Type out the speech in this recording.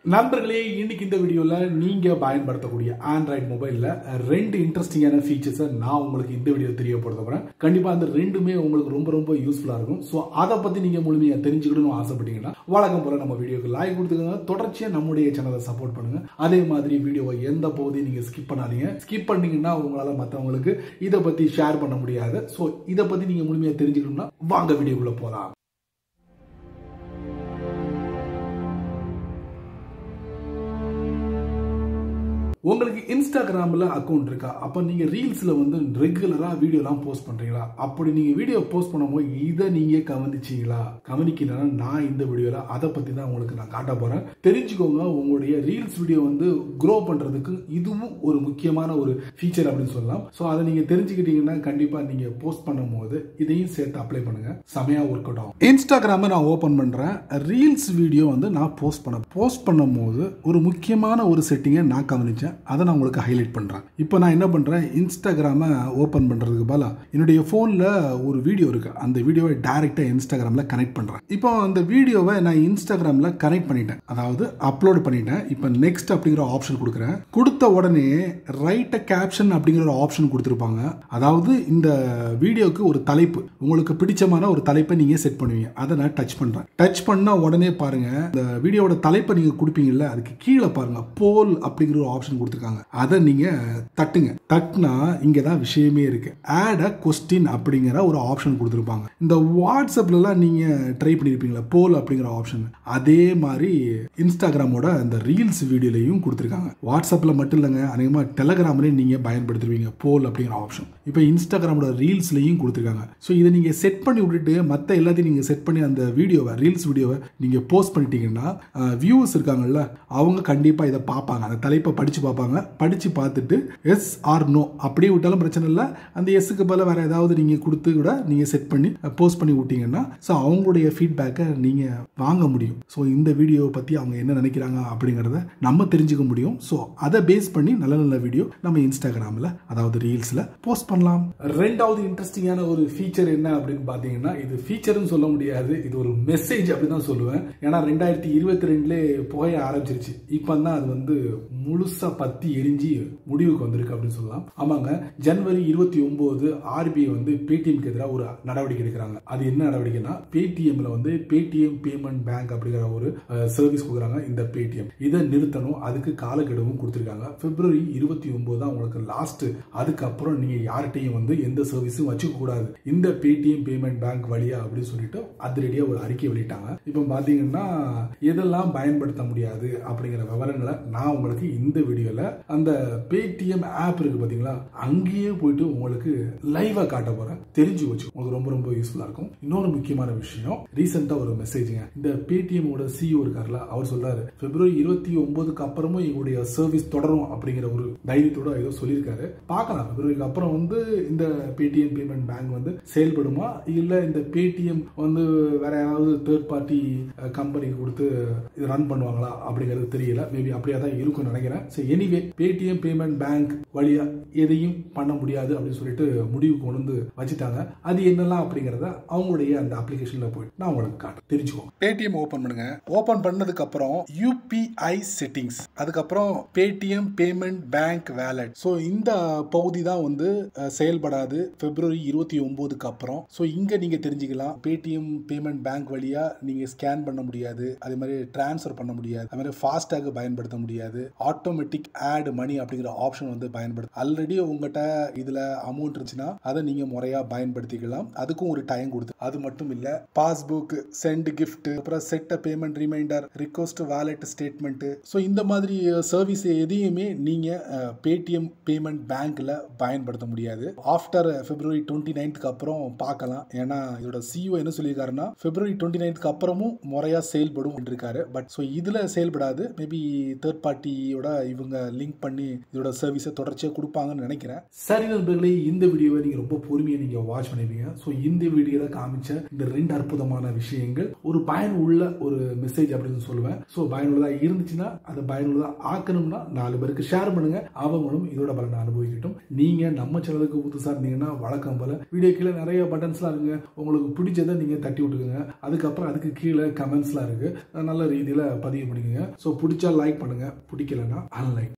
நண்பர்களே இன்னைக்கு இந்த வீடியோல நீங்க பயன்படுத்தக்கூடிய ஆண்ட்ராய்டு மொபைல்ல ரெண்டு இன்ட்ரெஸ்டிங்கான ஃபீச்சர்ஸை நான் உங்களுக்கு இந்த வீடியோ தெரியப்படுத்த போறேன் கண்டிப்பா அந்த ரெண்டுமே உங்களுக்கு ரொம்ப ரொம்ப யூஸ்ஃபுல்லா இருக்கும் ஸோ அதை பத்தி நீங்க முழுமையா தெரிஞ்சுக்கணும்னு ஆசைப்பட்டீங்கன்னா வழக்கம் போல நம்ம வீடியோக்கு லைக் கொடுத்துக்கோங்க தொடர்ச்சியா நம்முடைய சேனலை சப்போர்ட் பண்ணுங்க அதே மாதிரி வீடியோவை எந்த பகுதியும் நீங்க ஸ்கிப் பண்ணாதீங்க ஸ்கிப் பண்ணீங்கன்னா உங்களால மற்றவங்களுக்கு இதை பத்தி ஷேர் பண்ண முடியாது ஸோ இதை பத்தி நீங்க முழுமையா தெரிஞ்சுக்கணும்னா வாங்க வீடியோக்குள்ள போலாம் உங்களுக்கு இன்ஸ்டாகிராமில் அக்கௌண்ட் இருக்கா அப்போ நீங்கள் ரீல்ஸில் வந்து ரெகுலராக வீடியோலாம் போஸ்ட் பண்ணுறீங்களா அப்படி நீங்கள் வீடியோ போஸ்ட் பண்ணும்போது இதை நீங்கள் கவனிச்சிங்களா கவனிக்கலன்னா நான் இந்த வீடியோவில் அதை பற்றி தான் உங்களுக்கு நான் காட்ட போகிறேன் தெரிஞ்சுக்கோங்க உங்களுடைய ரீல்ஸ் வீடியோ வந்து க்ரோ பண்ணுறதுக்கு இதுவும் ஒரு முக்கியமான ஒரு ஃபீச்சர் அப்படின்னு சொல்லலாம் ஸோ அதை நீங்கள் தெரிஞ்சுக்கிட்டீங்கன்னா கண்டிப்பாக நீங்கள் போஸ்ட் பண்ணும்போது இதையும் சேர்த்து அப்ளை பண்ணுங்கள் செமையாக ஒர்க் அவுட் ஆகும் இன்ஸ்டாகிராமை நான் ஓப்பன் பண்ணுறேன் ரீல்ஸ் வீடியோ வந்து நான் போஸ்ட் பண்ண போஸ்ட் பண்ணும்போது ஒரு முக்கியமான ஒரு செட்டிங்கை நான் கவனித்தேன் அதை நான் உங்களுக்கு ஹைலைட் பண்ணுறேன் இப்போ நான் என்ன பண்ணுறேன் இன்ஸ்டாகிராமை ஓப்பன் பண்ணுறதுக்கு பதிலாக என்னுடைய ஃபோனில் ஒரு வீடியோ இருக்குது அந்த வீடியோவை டைரெக்டாக இன்ஸ்டாகிராமில் கனெக்ட் பண்ணுறேன் இப்போ அந்த வீடியோவை நான் இன்ஸ்டாகிராமில் கனெக்ட் பண்ணிட்டேன் அதாவது அப்லோட் பண்ணிட்டேன் இப்போ நெக்ஸ்ட் அப்படிங்கிற ஆப்ஷன் கொடுக்குறேன் கொடுத்த உடனே ரைட் கேப்ஷன் அப்படிங்கிற ஒரு ஆப்ஷன் கொடுத்துருப்பாங்க அதாவது இந்த வீடியோக்கு ஒரு தலைப்பு உங்களுக்கு பிடிச்சமான ஒரு தலைப்பை நீங்கள் செட் பண்ணுவீங்க அதை நான் டச் பண்ணுறேன் டச் பண்ணால் உடனே பாருங்கள் இந்த வீடியோவோட தலைப்பை நீங்கள் கொடுப்பீங்கல்ல அதுக்கு கீழே பாருங்கள் போல் அப்படிங்கிற ஒரு ஆப்ஷன் கொடுத்துருக்காங்க அதை நீங்கள் தட்டுங்க தட்டினா இங்கே தான் விஷயமே இருக்கு ஆட் அ கொஸ்டின் அப்படிங்கிற ஒரு ஆப்ஷன் கொடுத்துருப்பாங்க இந்த வாட்ஸ்அப்லலாம் நீங்கள் ட்ரை பண்ணியிருப்பீங்களா போல் அப்படிங்கிற ஆப்ஷன் அதே மாதிரி இன்ஸ்டாகிராமோட அந்த ரீல்ஸ் வீடியோலையும் கொடுத்துருக்காங்க வாட்ஸ்அப்பில் மட்டும் இல்லைங்க அநேகமாக டெலகிராம்லேயும் நீங்கள் பயன்படுத்துவீங்க போல் அப்படிங்கிற ஆப்ஷன் இப்போ இன்ஸ்டாகிராமோட ரீல்ஸ்லையும் கொடுத்துருக்காங்க ஸோ இதை நீங்கள் செட் பண்ணி விட்டுட்டு மற்ற எல்லாத்தையும் நீங்கள் செட் பண்ணி அந்த வீடியோவை ரீல்ஸ் வீடியோவை நீங்கள் போஸ்ட் பண்ணிட்டீங்கன்னா வியூவர்ஸ் இருக்காங்கல்ல அவங்க கண்டிப்பாக இதை பார்ப்பாங்க அந்த தலைப்பை படித்து பார்ப்பாங்க படித்து பார்த்துட்டு எஸ் ஆர் நோ அப்படியே விட்டாலும் பிரச்சனை இல்லை அந்த எஸ்ஸுக்கு பதிலாக வேறு ஏதாவது நீங்கள் கொடுத்து கூட நீங்கள் செட் பண்ணி போஸ்ட் பண்ணி விட்டீங்கன்னா ஸோ அவங்களுடைய ஃபீட்பேக்கை நீங்கள் வாங்க முடியும் ஸோ இந்த வீடியோவை பற்றி அவங்க என்ன நினைக்கிறாங்க அப்படிங்கிறத நம்ம தெரிஞ்சுக்க முடியும் ஸோ அதை பேஸ் பண்ணி நல்ல நல்ல வீடியோ நம்ம இன்ஸ்டாகிராமில் அதாவது ரீல்ஸில் போஸ்ட் பண்ணலாம் ரெண்டாவது இன்ட்ரெஸ்டிங்கான ஒரு ஃபீச்சர் என்ன அப்படின்னு பார்த்தீங்கன்னா இது ஃபீச்சர்னு சொல்ல முடியாது இது ஒரு மெசேஜ் அப்படின்னு தான் சொல்லுவேன் ஏன்னா ரெண்டாயிரத்தி இருபத்தி ரெண்டுலேயே புகைய ஆரம்பிச்சிருச்சு இப்போ தான் அது வந்து முழுசா பத்தி எரிஞ்சு முடிவுக்கு வந்திருக்கு அப்படின்னு சொல்லலாம் ஆமாங்க ஜனவரி இருபத்தி ஒன்பது ஆர்பிஐ வந்து பேடிஎம்க்கு எதிராக ஒரு நடவடிக்கை எடுக்கிறாங்க அது என்ன நடவடிக்கைனா பேடிஎம்ல வந்து பேடிஎம் பேமெண்ட் பேங்க் அப்படிங்கிற ஒரு சர்வீஸ் கொடுக்குறாங்க இந்த பேடிஎம் இதை நிறுத்தணும் அதுக்கு காலக்கெடுவும் கொடுத்துருக்காங்க பிப்ரவரி இருபத்தி ஒன்பது தான் உங்களுக்கு லாஸ்ட் அதுக்கப்புறம் நீங்க யார்கிட்டையும் வந்து எந்த சர்வீஸும் வச்சுக்க கூடாது இந்த பேடிஎம் பேமெண்ட் பேங்க் வழியா அப்படின்னு சொல்லிட்டு அதிரடியா ஒரு அறிக்கை வெளியிட்டாங்க இப்போ பாத்தீங்கன்னா எதெல்லாம் பயன்படுத்த முடியாது அப்படிங்கிற விவரங்களை நான் உங்களுக்கு இந்த வீடியோல அந்த பேடிஎம் ஆப் இருக்கு பாத்தீங்களா அங்கேயே போயிட்டு உங்களுக்கு லைவா காட்ட போறேன் தெரிஞ்சு வச்சு உங்களுக்கு ரொம்ப ரொம்ப யூஸ்ஃபுல்லா இருக்கும் இன்னொரு முக்கியமான விஷயம் ரீசெண்டா ஒரு மெசேஜுங்க இந்த பேடிஎம் ஓட சிஇஓ இருக்காருல அவர் சொல்றாரு பிப்ரவரி இருபத்தி ஒன்பதுக்கு அப்புறமும் எங்களுடைய சர்வீஸ் தொடரும் அப்படிங்கிற ஒரு தைரியத்தோட ஏதோ சொல்லியிருக்காரு பார்க்கலாம் பிப்ரவரிக்கு அப்புறம் வந்து இந்த பேடிஎம் பேமெண்ட் பேங்க் வந்து செயல்படுமா இல்ல இந்த பேடிஎம் வந்து வேற யாராவது தேர்ட் பார்ட்டி கம்பெனிக்கு கொடுத்து இது ரன் பண்ணுவாங்களா அப்படிங்கிறது தெரியல மேபி அப்படியே தான் இருக்கும் நினைக்கிறேன் சரி எனிவே பேடிஎம் பேமெண்ட் பேங்க் வழியா எதையும் பண்ண முடியாது அப்படின்னு சொல்லிட்டு முடிவு கொண்டு வந்து வச்சுட்டாங்க அது என்னெல்லாம் அப்படிங்கிறத அவங்களுடைய அந்த அப்ளிகேஷன்ல போயிட்டு நான் உங்களுக்கு காட்டுறேன் தெரிஞ்சுக்கோங்க பேடிஎம் ஓபன் பண்ணுங்க ஓபன் பண்ணதுக்கு அப்புறம் யூபிஐ செட்டிங்ஸ் அதுக்கப்புறம் Paytm payment bank wallet so இந்த பகுதி தான் வந்து செயல்படாது பிப்ரவரி இருபத்தி ஒன்பதுக்கு அப்புறம் ஸோ இங்க நீங்க தெரிஞ்சுக்கலாம் பேடிஎம் பேமெண்ட் பேங்க் வழியா நீங்க ஸ்கேன் பண்ண முடியாது அதே மாதிரி டிரான்ஸ்ஃபர் பண்ண முடியாது அதே மாதிரி ஃபாஸ்டாக பயன்படுத்த முடியாது ஆட்டோமேட்டிக் ஆட் மணி அப்படிங்கிற ஆப்ஷன் வந்து பயன்படுத்தும் ஆல்ரெடி உங்ககிட்ட இதுல அமௌண்ட் இருந்துச்சுன்னா அதை நீங்க முறையா பயன்படுத்திக்கலாம் அதுக்கும் ஒரு டைம் கொடுத்து அது மட்டும் இல்ல பாஸ்புக் சென்ட் கிஃப்ட் அப்புறம் set payment reminder request wallet statement so இந்த மாதிரி சர்வீஸ் எதையுமே நீங்க பேடிஎம் பேமெண்ட் பேங்க்ல பயன்படுத்த முடியாது ஆஃப்டர் பிப்ரவரி டுவெண்ட்டி நைன்த்துக்கு அப்புறம் பார்க்கலாம் ஏன்னா இதோட சிஇஓ என்ன சொல்லியிருக்காருன்னா பிப்ரவரி டுவெண்ட்டி நைன்த்துக்கு அப்புறமும் முறையா செயல்படும் இருக்காரு பட் ஸோ இதுல செயல்படாது மேபி தேர்ட் பார்ட்டியோட இவங்க அவங்க லிங்க் பண்ணி இதோட சர்வீஸை தொடர்ச்சியாக கொடுப்பாங்கன்னு நினைக்கிறேன் சரி நண்பர்களே இந்த வீடியோவை நீங்கள் ரொம்ப பொறுமையாக நீங்கள் வாட்ச் பண்ணிருப்பீங்க ஸோ இந்த வீடியோவில் காமிச்ச இந்த ரெண்டு அற்புதமான விஷயங்கள் ஒரு பயனுள்ள ஒரு மெசேஜ் அப்படின்னு சொல்லுவேன் ஸோ பயனுள்ளதாக இருந்துச்சுன்னா அதை பயனுள்ளதாக ஆக்கணும்னா நாலு பேருக்கு ஷேர் பண்ணுங்க அவங்களும் இதோட பலனை அனுபவிக்கட்டும் நீங்க நம்ம சேனலுக்கு புதுசாக இருந்தீங்கன்னா வழக்கம் போல வீடியோ கீழே நிறைய பட்டன்ஸ்லாம் இருக்குங்க உங்களுக்கு பிடிச்சதை நீங்க தட்டி விட்டுக்குங்க அதுக்கப்புறம் அதுக்கு கீழே கமெண்ட்ஸ்லாம் இருக்கு நல்ல ரீதியில் பதிவு பண்ணிக்கோங்க ஸோ பிடிச்சா லைக் பண்ணுங்க பிடிக்கலன்னா அன்லைக்